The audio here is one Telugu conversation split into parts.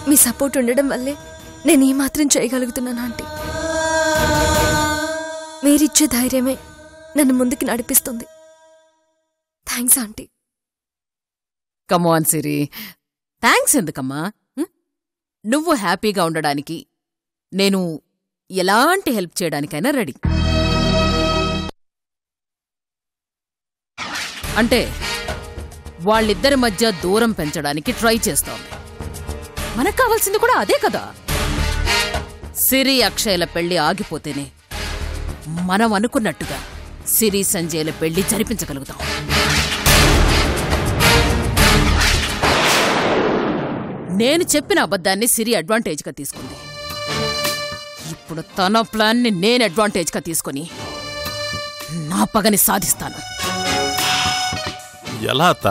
మీ సపోర్ట్ ఉండడం వల్లే నేను ఈ మాత్రం చేయగలుగుతున్నాను ఆంటీ మీరిచ్చే ధైర్యమే నన్ను ముందుకు నడిపిస్తుంది thanks aunty come on Siri thanks ఎందుకమ్మా హ్మ్? నువ్వు హ్యాపీగా ఉండడానికి నేను ఎలాంటి హెల్ప్ చేయడానికైనా రెడీ అంటే వాళ్ళిద్దరి మధ్య దూరం పెంచడానికి ట్రై చేస్తోంది మనకు కావాల్సింది కూడా అదే కదా సిరి అక్షయల పెళ్లి ఆగిపోతేనే మనం అనుకున్నట్టుగా సిరి సంజయ్ల పెళ్లి జరిపించగలుగుతాం నేను చెప్పిన అబద్ధాన్ని సిరి అడ్వాంటేజ్గా తీసుకుంది ఇప్పుడు తన ప్లాన్ని నేను అడ్వాంటేజ్గా తీసుకొని నా పగని సాధిస్తాను ఎలా అత్తా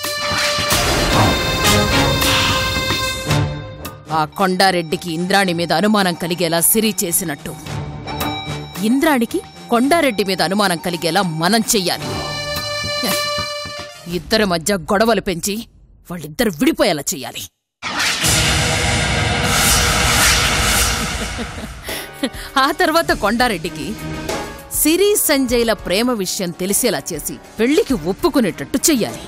ఆ కొండారెడ్డికి ఇంద్రాణి మీద అనుమానం కలిగేలా సిరి చేసినట్టు ఇంద్రాణికి కొండారెడ్డి మీద అనుమానం కలిగేలా మనం చెయ్యాలి హ, ఇద్దరి మధ్య గొడవలు పెంచి వాళ్ళిద్దరు విడిపోయేలా చెయ్యాలి ఆ తర్వాత కొండారెడ్డికి సిరి సంజయ్ల ప్రేమ విషయం తెలిసేలా చేసి పెళ్లికి ఒప్పుకునేటట్టు చెయ్యాలి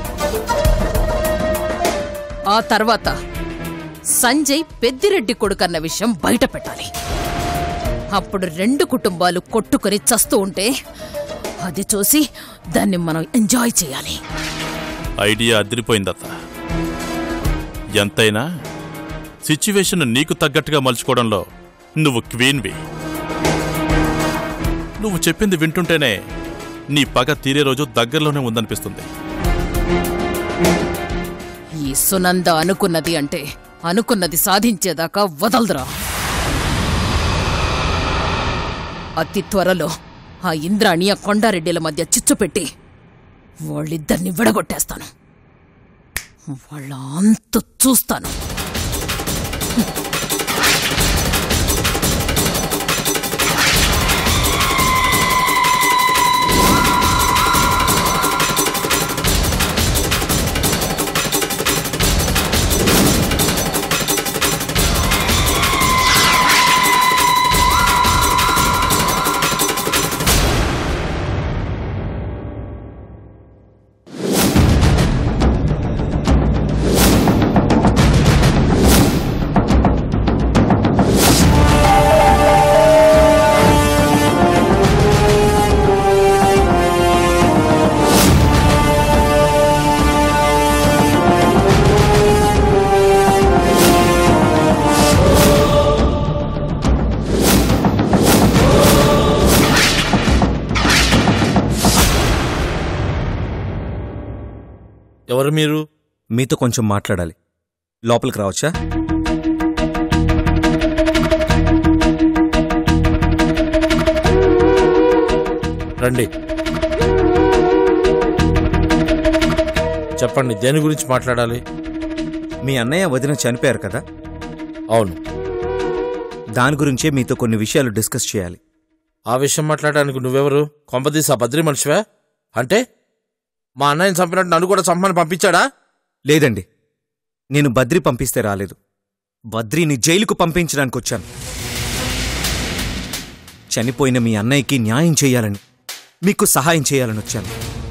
ఆ తర్వాత సంజయ్ పెద్దిరెడ్డి కొడుకన్న విషయం బయట పెట్టాలి అప్పుడు రెండు కుటుంబాలు కొట్టుకొని చస్తూ ఉంటే అది చూసి దాన్ని మనం ఎంజాయ్ చేయాలి ఐడియా అదిరిపోయిందత్త ఎంతైనా సిచ్యువేషన్ నీకు తగ్గట్టుగా మలుచుకోవడంలో నువ్వు క్వీన్వి నువ్వు చెప్పింది వింటుంటేనే నీ పగ తీరే రోజు దగ్గరలోనే ఉందనిపిస్తుంది ఈ సునంద అనుకున్నది అంటే అనుకున్నది సాధించేదాకా వదలదురా అతి త్వరలో ఆ ఇంద్రాణి ఆ కొండారెడ్డిల మధ్య చిచ్చు పెట్టి వాళ్ళిద్దరిని విడగొట్టేస్తాను వాళ్ళ అంత చూస్తాను ఎవరు మీరు మీతో కొంచెం మాట్లాడాలి లోపలికి రావచ్చా రండి చెప్పండి దేని గురించి మాట్లాడాలి మీ అన్నయ్య వదిన చనిపోయారు కదా అవును దాని గురించే మీతో కొన్ని విషయాలు డిస్కస్ చేయాలి ఆ విషయం మాట్లాడడానికి నువ్వెవరు కొంపదీసి ఆ బద్రి మనిషివా అంటే మా అన్నయ్యని చంపినట్టు నన్ను కూడా చంపమని పంపించాడా లేదండి నేను బద్రి పంపిస్తే రాలేదు బద్రిని జైలుకు పంపించడానికి వచ్చాను చనిపోయిన మీ అన్నయ్యకి న్యాయం చేయాలని మీకు సహాయం చేయాలని వచ్చాను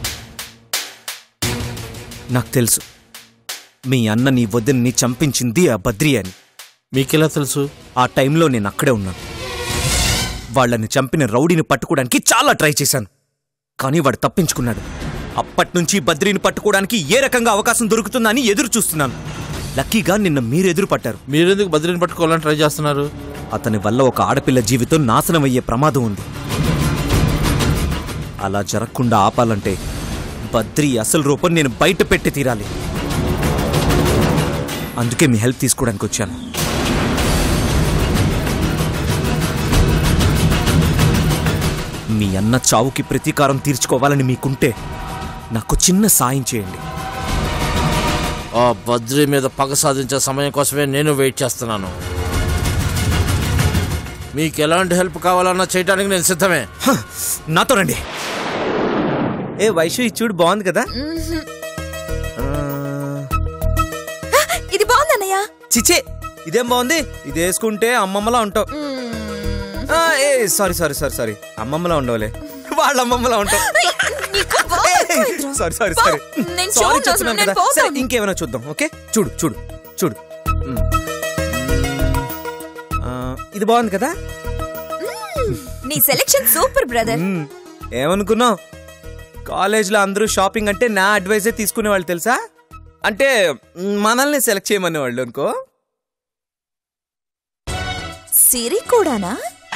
నాకు తెలుసు మీ అన్న నీ వదిన్ని చంపించింది ఆ బద్రి అని మీకెలా తెలుసు ఆ టైంలో నేను అక్కడే ఉన్నాను వాళ్ళని చంపిన రౌడీని పట్టుకోవడానికి చాలా ట్రై చేశాను కానీ వాడు తప్పించుకున్నాడు అప్పట్నుంచి బద్రీని పట్టుకోవడానికి ఏ రకంగా అవకాశం దొరుకుతుందని ఎదురు చూస్తున్నాను లక్కీగా నిన్న మీరు ఎదురు పట్టారు మీరెందుకు బద్రిని పట్టుకోవాలని ట్రై చేస్తున్నారు అతని వల్ల ఒక ఆడపిల్ల జీవితం నాశనం అయ్యే ప్రమాదం ఉంది అలా జరగకుండా ఆపాలంటే బద్రి అసలు రూపం నేను బయట పెట్టి తీరాలి అందుకే మీ హెల్ప్ తీసుకోవడానికి వచ్చాను మీ అన్న చావుకి ప్రతీకారం తీర్చుకోవాలని మీకుంటే నాకు చిన్న సాయం చేయండి ఆ బద్రి మీద పగ సాధించే సమయం కోసమే నేను వెయిట్ చేస్తున్నాను మీకు ఎలాంటి హెల్ప్ కావాలన్నా చేయడానికి నేను సిద్ధమే హ! నాతో రండి ఏ వైషు ఈ చూడు బాగుంది కదా ఆ, ఇది బాగుందన్నయ్య చిచే ఇదేం బాగుంది ఇది వేసుకుంటే అమ్మమ్మలా ఉంటావు ఆ, ఏ సారీ సారీ సారీ సారీ అమ్మమ్మలా ఉండవులే వాళ్ళ అమ్మమ్మలా ఉంటావు సారీ సారీ సారీ నేను సారీ చూడను అసలు, చెప్తున్నాను నేను కదా సరే పోతాను. ఇంకేమైనా చూద్దాం ఓకే చూడు చూడు చూడు మ్. ఆ, ఇది బాగుంది కదా నీ సెలెక్షన్ సూపర్ బ్రదర్ మ్, ఏమనుకున్నావు కాలేజ్లో అందరూ షాపింగ్ అంటే నా అడ్వైజే తీసుకునేవాళ్ళు తెలుసా అంటే మ్, మనల్ని సెలెక్ట్ చేయమనేవాళ్ళు అనుకో సిరి కూడానా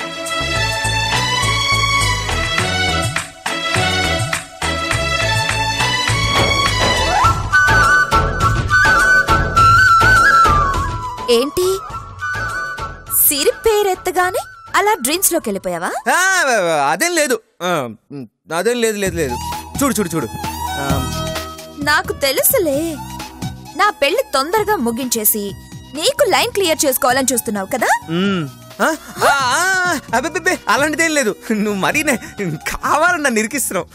ఏంటి సిరి పేరెత్తగానే అలా డ్రీమ్స్ లోకి వెళ్ళిపోయావా ఆ, అదేం లేదు ఆ, మ్, అదేం లేదు లేదు లేదు చూడు చూడు చూడు ఆ, నాకు తెలుసులే నా పెళ్లి తొందరగా ముగించేసి నీకు లైన్ క్లియర్ చేసుకోవాలని చూస్తున్నావు కదా మ్, ఆ, ఆ, ఆ, అబ్బబ్బబ్బే, అలాంటిదేం లేదు నువ్వు మరీ నే- కావాలని నన్ను ఇరికిస్తున్నావు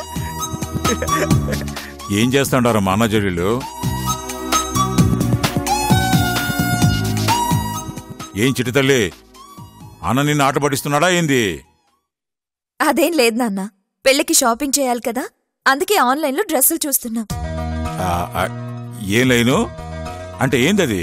ఏం చేస్తాడారు మా అన్న చెల్లెళ్ళు ఏం చిట్టి తల్లి అన్న నిన్ను ఆట పడిస్తున్నాడా ఏంది అదేం లేదు నాన్న పెళ్లికి షాపింగ్ చేయాలి కదా అందుకే ఆన్లైన్లో డ్రెస్సులు చూస్తున్నాం ఆ, ఆ, ఏం లేను అంటే ఏంది అది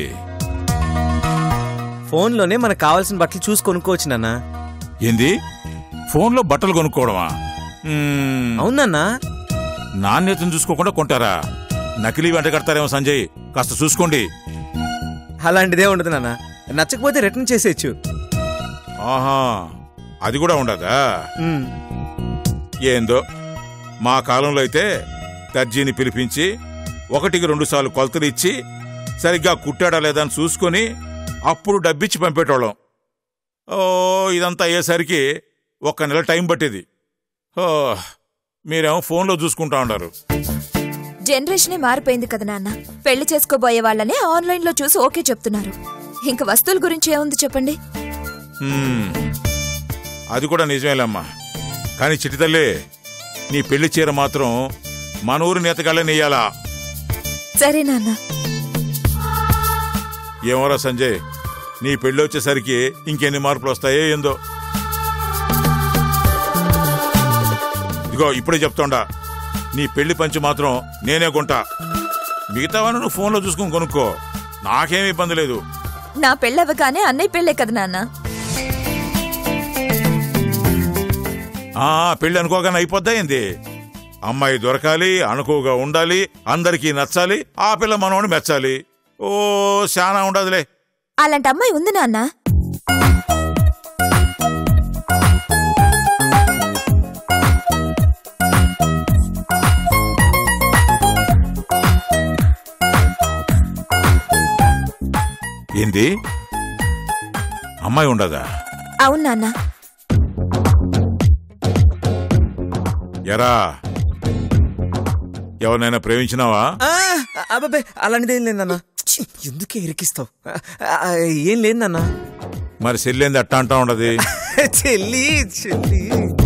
ఫోన్లోనే మనకు కావాల్సిన బట్టలు చూసి కొనుక్కోవచ్చు నాన్న ఏంది ఫోన్లో బట్టలు కొనుక్కోవడమా మ్మ్, అవునన్నా నాణ్యతను చూసుకోకుండా కొంటారా నకిలీ వెంట కడతారేమో సంజయ్ కాస్త చూసుకోండి అలాంటిదే ఉండదు నాన్న నచ్చకపోతే రిటర్న్ చేసేయచ్చు ఆహా అది కూడా ఉండదా మ్, ఏందో మా కాలంలో అయితే దర్జీని పిలిపించి ఒకటికి రెండు సార్లు కొలతలు ఇచ్చి సరిగ్గా కుట్టాడా లేదా అని చూసుకొని అప్పుడు డబ్బిచ్చి పంపేటోళ్ళం ఓ ఇదంతా అయ్యేసరికి ఒక్క నెల టైం పట్టేది ఓ మీరేమో ఫోన్లో చూసుకుంటా ఉన్నారు జనరేషనే మారిపోయింది కదా నాన్న పెళ్లి చేసుకోబోయే వాళ్ళనే ఆన్లైన్లో చూసి ఓకే చెప్తున్నారు ఇంక వస్తువుల గురించి ఏముంది చెప్పండి హ్మ్. అది కూడా నిజమేలమ్మా కానీ చిట్టి తల్లి నీ పెళ్లి చీర మాత్రం మన ఊరు నేతగాళ్ళే నెయ్యాలా సరే నాన్న ఏమోరా సంజయ్ నీ పెళ్ళి వచ్చేసరికి ఇంకెన్ని మార్పులు వస్తాయో ఏందో ఇదిగో ఇప్పుడే చెప్తోండా నీ పెళ్లి పంచి మాత్రం నేనే కొంటా మిగతావన్నీ నువ్వు ఫోన్లో చూసుకుని కొనుక్కో నాకేమీ ఇబ్బంది లేదు నా పెళ్ళవగానే అన్నయ్య పెళ్ళే కదా నాన్న ఆ పెళ్లి అనుకోగానే అయిపోద్దా ఏంది అమ్మాయి దొరకాలి అనుకోగా ఉండాలి అందరికీ నచ్చాలి ఆ పిల్ల మనోని మెచ్చాలి ఓ శానా ఉండదులే అలాంటి అమ్మాయి ఉంది నాన్న ఏంది అమ్మాయి ఉండదా అవును నాన్న ఎరా ఎవరినైనా ప్రేమించినావా ఆ, అబ్బబ్బే అలాంటిదేం లేదన్నా ఛీ, ఎందుకే ఇరికిస్తావు ఆ, ఆ, ఏం లేదన్నా మరి సెల్లేంది అట్టా అంటా ఉండదు చెల్లి చెల్లి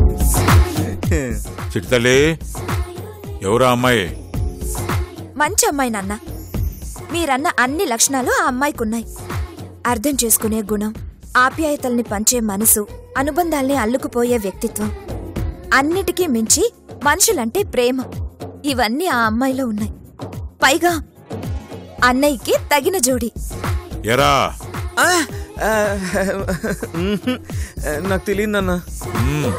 చిట్టతల్లి ఎవరా అమ్మాయి మంచి అమ్మాయి నాన్న మీరన్న అన్ని లక్షణాలు ఆ అమ్మాయికి ఉన్నాయి అర్థం చేసుకునే గుణం ఆప్యాయతల్ని పంచే మనసు అనుబంధాల్ని అల్లుకుపోయే వ్యక్తిత్వం అన్నిటికీ మించి మనుషులంటే ప్రేమ ఇవన్నీ ఆ అమ్మాయిలో ఉన్నాయి పైగా అన్నయ్యకి తగిన జోడి ఎరా ఆ, ఆ, మ్మ్. నాకు తెలియదన్నా మ్,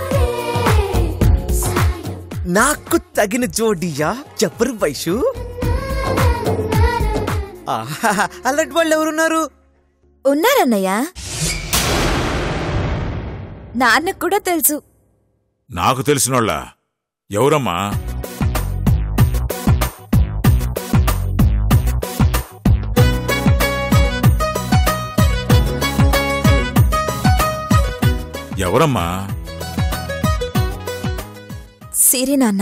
నాకు తగిన జోడియా ఎవరు వైషు ఆహా, అలాంటి వాళ్ళు ఎవరున్నారు ఉన్నారన్నయ్య నాన్నకు కూడా తెలుసు నాకు తెలిసినోళ్ళ ఎవరమ్మా ఎవరమ్మా సిరి నాన్న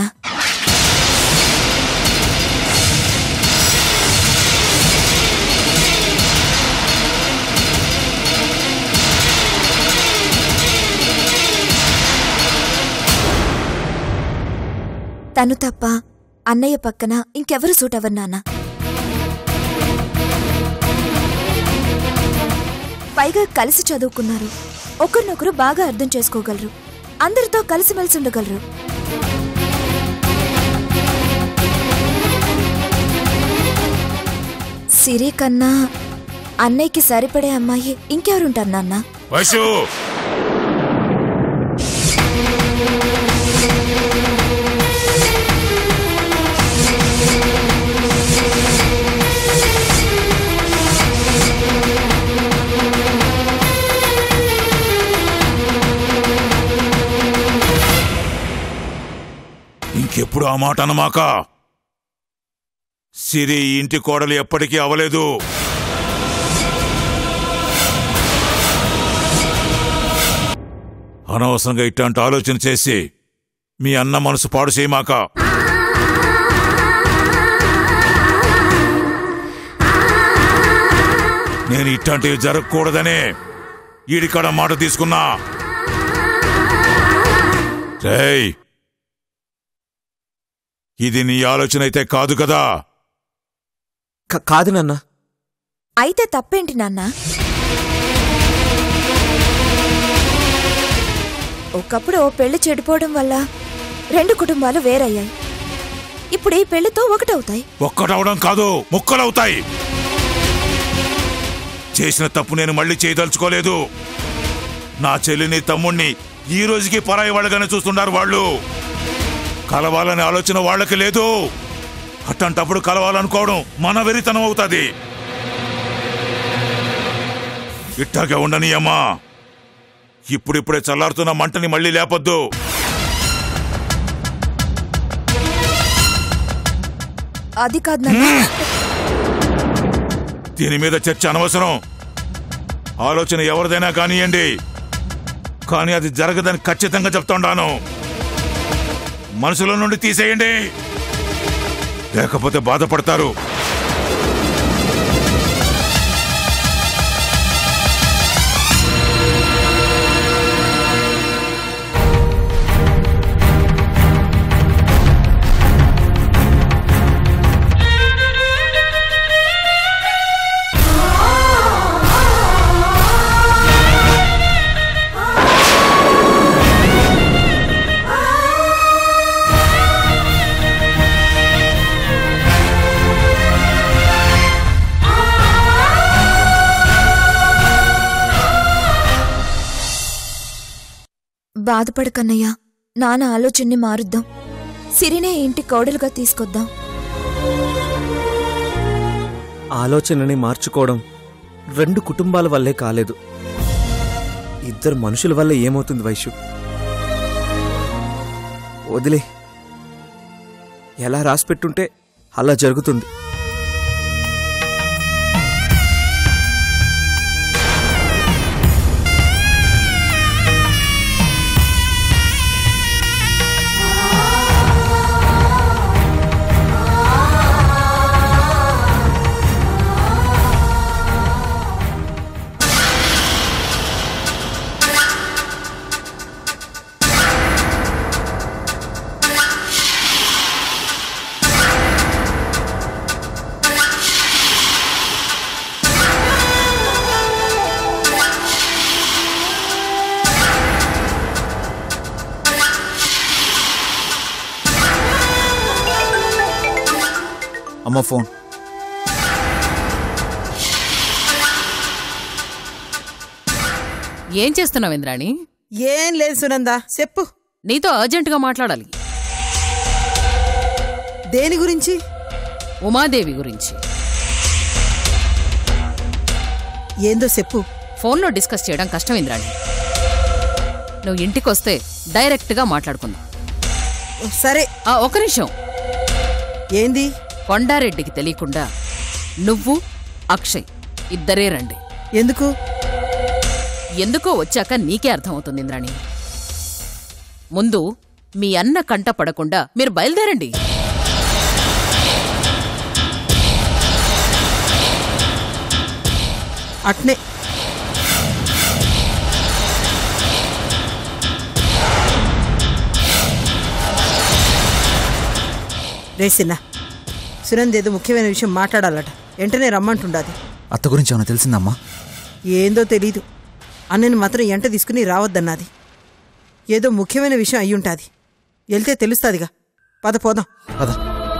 తను తప్ప అన్నయ్య పక్కన ఇంకెవరు సూట్ అవ్వరు నాన్న పైగా కలిసి చదువుకున్నారు ఒకరినొకరు బాగా అర్థం చేసుకోగలరు అందరితో కలిసిమెలిసి ఉండగలరు సిరి కన్నా అన్నయ్యకి సరిపడే అమ్మాయి ఇంకెవరుంటారు నాన్న వైశు ఇంకెప్పుడు ఆ మాట అనమాక సిరి ఈ ఇంటి కోడలు ఎప్పటికీ అవలేదు అనవసరంగా ఇట్లాంటి ఆలోచన చేసి మీ అన్న మనసు పాడు చేయమాక నేను ఇట్లాంటివి జరగకూడదనే ఈడికాడ మాట తీసుకున్నా రేయ్ ఇది నీ ఆలోచన అయితే కాదు కదా క- కాదు నాన్న అయితే తప్పేంటి నాన్న ఒకప్పుడు ఓ పెళ్లి చెడిపోవడం వల్ల రెండు కుటుంబాలు వేరయ్యాయి ఇప్పుడు ఈ పెళ్లితో ఒకటవుతాయి ఒక్కటవడం కాదు ముక్కలవుతాయి చేసిన తప్పు నేను మళ్ళీ చేయదలుచుకోలేదు నా చెల్లిని తమ్ముణ్ణి ఈ రోజుకి పరాయి వాళ్ళగానే చూస్తున్నారు వాళ్ళు కలవాలనే ఆలోచన వాళ్ళకి లేదు అట్టంటప్పుడు కలవాలనుకోవడం మన వెరితనం అవుతుంది ఇట్టాగే ఉండని అమ్మా ఇప్పుడిప్పుడే చల్లారుతున్న మంటని మళ్ళీ లేపొద్దు అది కాదు నాన్న దీని మీద చర్చ అనవసరం ఆలోచన ఎవరిదైనా కానియండి కానీ అది జరగదని ఖచ్చితంగా చెప్తుండాను మనసులో నుండి తీసేయండి లేకపోతే బాధపడతారు బాధపడకన్నయ్యా నాన్న ఆలోచనని మారుద్దాం సిరినే ఇంటి కోడలుగా తీసుకొద్దాం ఆలోచనని మార్చుకోవడం రెండు కుటుంబాల వల్లే కాలేదు ఇద్దరు మనుషుల వల్ల ఏమవుతుంది వైశ్యు వదిలే ఎలా రాసిపెట్టుంటే అలా జరుగుతుంది అమ్మ ఫోన్ ఏం చేస్తున్నావు ఇంద్రాణి ఏం లేదు సునందా చెప్పు నీతో అర్జెంటుగా మాట్లాడాలి దేని గురించి ఉమాదేవి గురించి ఏందో చెప్పు ఫోన్లో డిస్కస్ చేయడం కష్టం ఇంద్రాణి నువ్వు ఇంటికొస్తే డైరెక్ట్గా మాట్లాడుకుందాం సరే ఆ ఒక నిమిషం ఏంది కొండారెడ్డికి తెలియకుండా నువ్వు అక్షయ్ ఇద్దరే రండి ఎందుకు ఎందుకో వచ్చాక నీకే అర్థమవుతుంది ఇంద్రాణి ముందు మీ అన్న కంట పడకుండా మీరు బయలుదేరండి అట్నే రేసిన్న సునంద్ ఏదో ముఖ్యమైన విషయం మాట్లాడాలట వెంటనే రమ్మంటుండాది అత్త గురించి ఏమైనా తెలిసిందమ్మా ఏందో తెలీదు అన్నని మాత్రం ఎంట తీసుకుని రావద్దన్నది ఏదో ముఖ్యమైన విషయం అయ్యుంటాది వెళ్తే తెలుస్తాదిగా పద పోదాం పద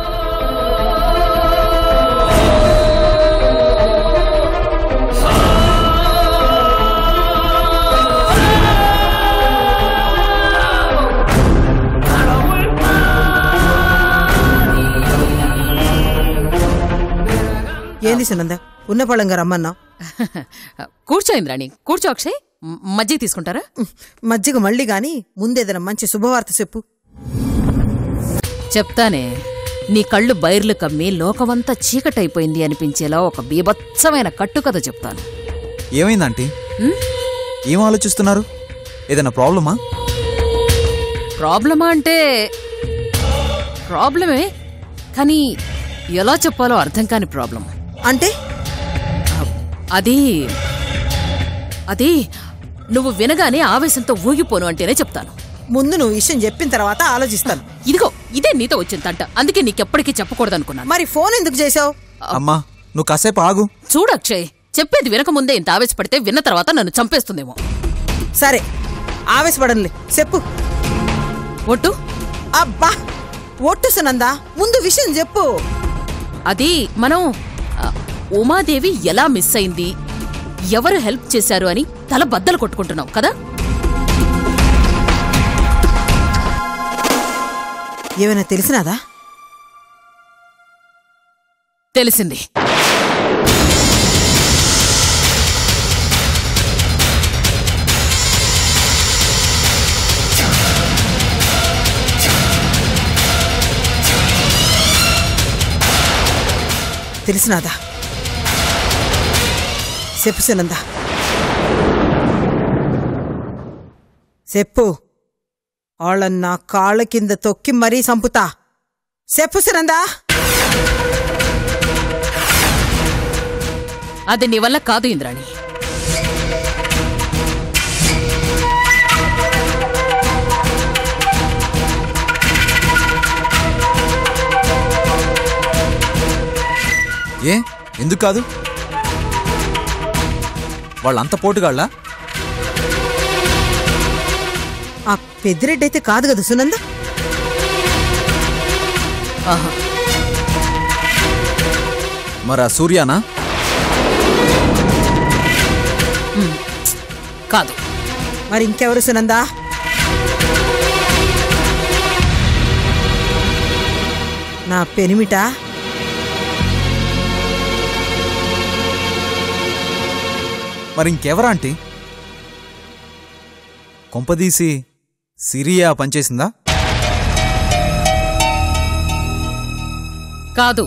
ఏంది సునంద ఉన్న పళ్ళంగా రమ్మన్నావు కూర్చో ఇంద్రాణి కూర్చో అక్షయ్ మ్- మజ్జిగ తీసుకుంటారా మజ్జిగ మళ్ళీ గాని ముందేదైనా మంచి శుభవార్త చెప్పు చెప్తానే నీ కళ్ళు బైర్లు కమ్మి లోకమంతా చీకటైపోయింది అనిపించేలా ఒక బీభత్సమైన కట్టుకథ చెప్తాను ఏమైంది ఆంటీ ఏం ఆలోచిస్తున్నారు ఏదైనా ప్రాబ్లమా ప్రాబ్లమా అంటే ప్రాబ్లమే కానీ ఎలా చెప్పాలో అర్థం కాని ప్రాబ్లం అంటే అది అది నువ్వు వినగానే ఆవేశంతో ఊగిపోను అంటేనే చెప్తాను ముందు నువ్వు విషయం చెప్పిన తర్వాత ఆలోచిస్తాను ఇదిగో ఇదే నీతో వచ్చిందంట అందుకే నీకెప్పటికీ చెప్పకూడదనుకున్నాను మరి ఫోన్ ఎందుకు చేసావు అమ్మా నువ్వు కాసేపు ఆగు చూడు అక్షయ్ చెప్పేది వినకముందే ఇంత ఆవేశపడితే విన్న తర్వాత నన్ను చంపేస్తుందేమో సరే ఆవేశపడనులే చెప్పు ఒట్టు అబ్బా ఒట్టు సునందా ముందు విషయం చెప్పు అది మనం ఆ, ఉమాదేవి ఎలా మిస్ అయింది ఎవరు హెల్ప్ చేశారు అని తల బద్దలు కొట్టుకుంటున్నాం కదా ఏమైనా తెలిసినాదా తెలిసింది తెలిసినాదా చెప్పు సునందా చెప్పు వాళ్ళని నా కాళ్ళ కింద తొక్కి మరీ సంపుతా చెప్పు సునందా అది నీ వల్ల కాదు ఇంద్రాణి ఏ ఎందుకు కాదు వాళ్ళంత పోటుగాళ్ళ ఆ పెద్దిరెడ్డి అయితే కాదు కదా సునంద ఆహా మరి ఆ సూర్యానా కాదు మరి ఇంకెవరు సునందా నా పెనిమిటా మరి ఇంకెవరా ఆంటీ కొంపదీసి సిరియా పనిచేసిందా కాదు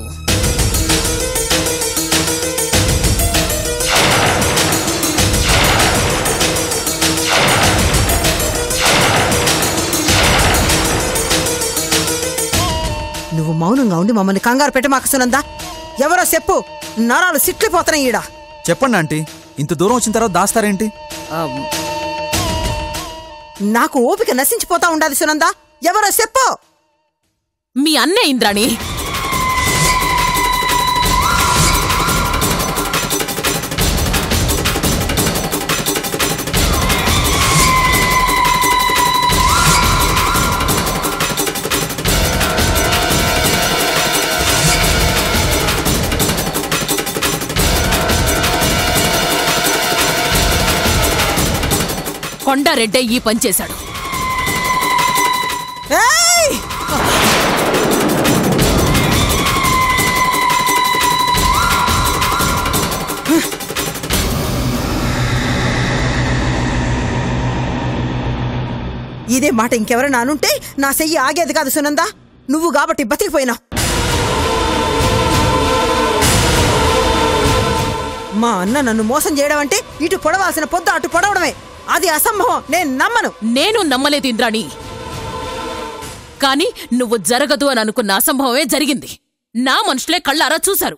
నువ్వు మౌనంగా ఉండి మమ్మల్ని కంగారు పెట్ట మాకు సునందా ఎవరో చెప్పు నరాలు సిట్లిపోతున్నాయి ఈడ చెప్పండి ఆంటీ ఇంత దూరం వచ్చిన తర్వాత దాస్తారేంటి ఆ, నాకు ఓపిక నశించిపోతా ఉండాలి సునందా ఎవరో చెప్పు మీ అన్నే ఇంద్రాణి కొండారెడ్డే ఈ పని చేశాడు ఏయ్! ఇదే మాట ఇంకెవరైనా అనుంటే నా చెయ్యి ఆగేది కాదు సునందా నువ్వు కాబట్టి బతికిపోయినావు మా అన్న నన్ను మోసం చేయడం అంటే ఇటు పొడవాల్సిన పొద్దు అటు పొడవడమే అది అసంభవం నేను నమ్మను నేను నమ్మలేదు ఇంద్రాణి కాని నువ్వు జరగదు అని అనుకున్న అసంభవమే జరిగింది నా మనుషులే కళ్ళారా చూశారు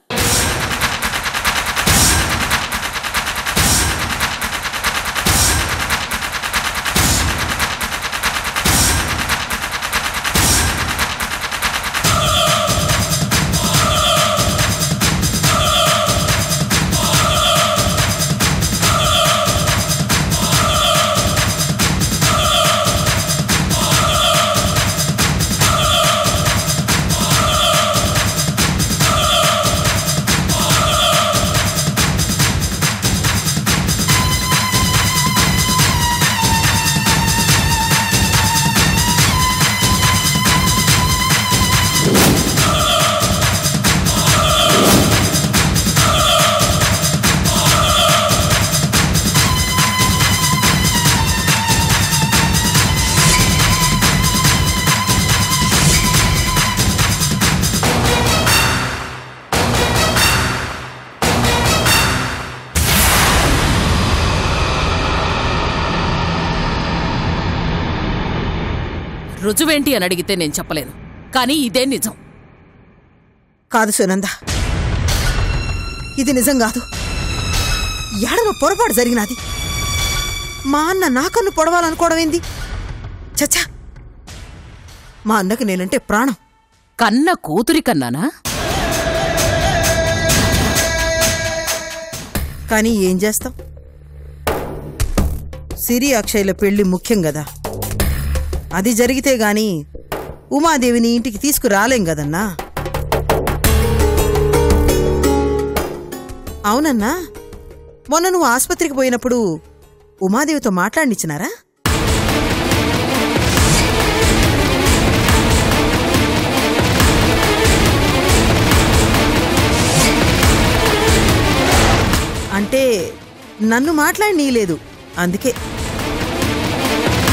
రుజువేంటి అని అడిగితే నేను చెప్పలేను కానీ ఇదే నిజం కాదు సునంద ఇది నిజం కాదు ఎడమ పొరపాటు జరిగినది మా అన్న నా కన్ను పొడవాలనుకోవడం ఏంది చచ్చా మా అన్నకు నేనంటే ప్రాణం కన్న కూతురి కన్నానా కానీ ఏం చేస్తాం సిరి అక్షయ్ల పెళ్లి ముఖ్యం కదా అది జరిగితే గాని ఉమాదేవిని ఇంటికి తీసుకురాలేం కదన్నా అవునన్నా మొన్న నువ్వు ఆసుపత్రికి పోయినప్పుడు ఉమాదేవితో మాట్లాడినిచ్చినారా అంటే నన్ను మాట్లాడనీయలేదు అందుకే